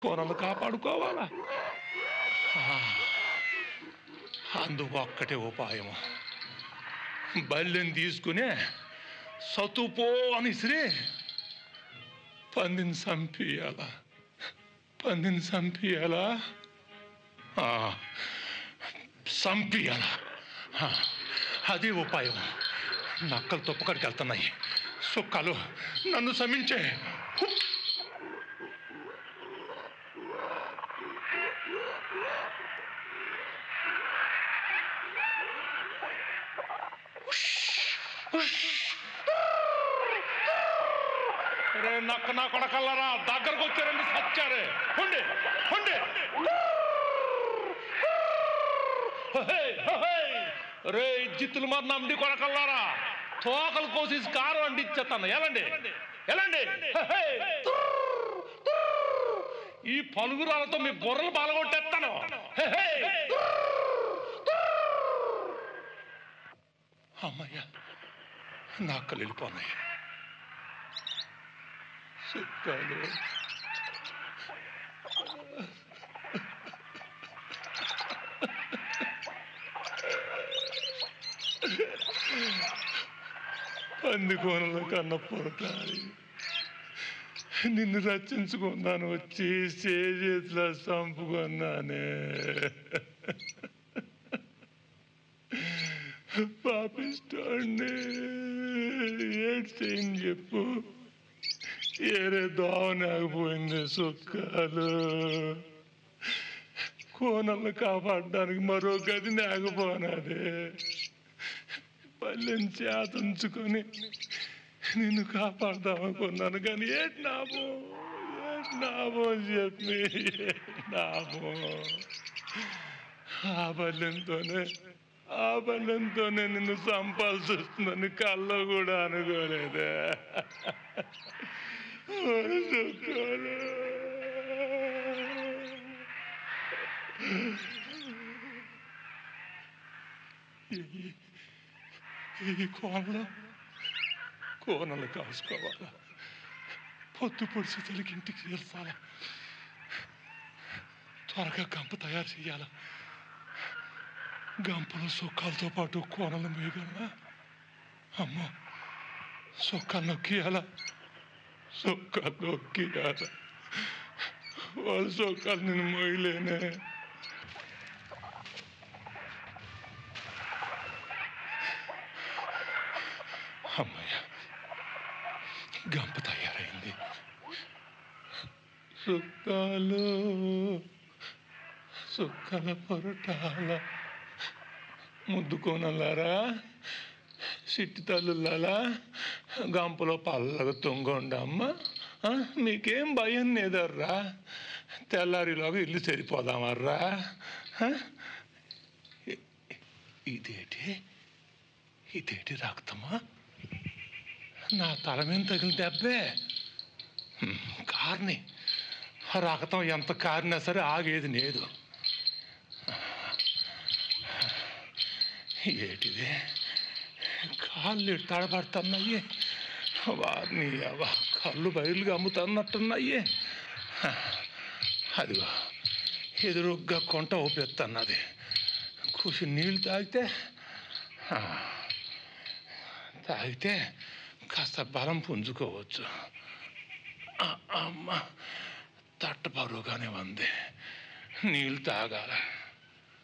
కొనలు కాపాడుకోవాలా ఆ, అందుకు ఒక్కటే ఉపాయము బల్లెం తీసుకునే సతుపో అని శ్రీ పందిని చంపియాలా పందిని చంపియాలా ఆ, చంపియాలా ఆ, అది ఉపాయం నక్కలు తుప్పకడికి వెళ్తున్నాయి సుక్కలు నన్ను శమించే రే నక్క నా కొడకల్లారా దగ్గరకు వచ్చారండి సచ్చారే ఉండి ఉండి రే జిత్తులు మరి నమ్మి కొడకల్లారా తోకలు కోసేసి కారు అంటిచ్చేస్తాను ఎలాండి ఎలాండి ఈ పలుగురాలతో మీ బుర్రలు బాలగొట్టేస్తాను అమ్మయ్యా నా అక్కలు వెళ్ళిపోన్నాయి సుఖాలు పందికోనల కన్న పొరకాలి నిన్ను రచించుకున్నాను వచ్చి చేతిలో చంపుకున్నానే పాపిస్తోండి ఏడు చేయని చెప్పు ఏరే దోవనాగిపోయింది సుఖాలు కోనలు కాపాడడానికి మరో గది నాగపోనాదే పల్లెని చేతుంచుకొని నిన్ను కాపాడదామనుకున్నాను కానీ ఏంటి నామో ఏంటి నామో చెప్పి ఏంటి నామో ఆ బల్లెంతోనే ఆ బల్లెంతోనే నిన్ను చంపాల్సి వస్తుందని కల్లో కూడా అనుకోలేదే ఓ సుఖాలు. ఈ- ఈ కోనలో కోనలు కాసుకోవాలా పొద్దు పొడిచి తెలికి ఇంటికి చేర్చాలా త్వరగా గంప తయారు చేయాలా గంపలు సుక్కాలతో పాటు కోనలు మేయగలనా అమ్మో సుక్కాలు నొక్కియాలా సుక్కాలు నొక్కియాలా వాళ్ళ సుక్కాలు నేను మోయలేనే అమ్మయ్య గంప తయారైంది సుఖాలు సుఖాల పొరటాల ముద్దుకోనలారా సిట్టి తల్లులారా గంపలో పల్లగా తుంగండమ్మ ఆ, మీకేం భయం లేదర్రా తెల్లారిలోగా ఇల్లు సరిపోదామర్రా ఆ? ఇ- ఇదేటి ఇదేటి రక్తమా నా తల మీద తగిలిన దెబ్బే హ్మ్, కార్ని ఆ రక్తం ఎంత కారినా సరే ఆగేది లేదు ఏటిది కాళ్ళు తడబడుతున్నాయి వారిని అవ్వ కళ్ళు బయలుగా అమ్ముతున్నట్టున్నాయి అదిగో ఎదురుగ్గా కొంట ఊపిస్తున్నది కూసి నీళ్ళు తాగితే ఆ, తాగితే కాస్త బలం పుంజుకోవచ్చు ఆ, అమ్మ తట్ట బరువుగానే ఉంది నీళ్ళు తాగాల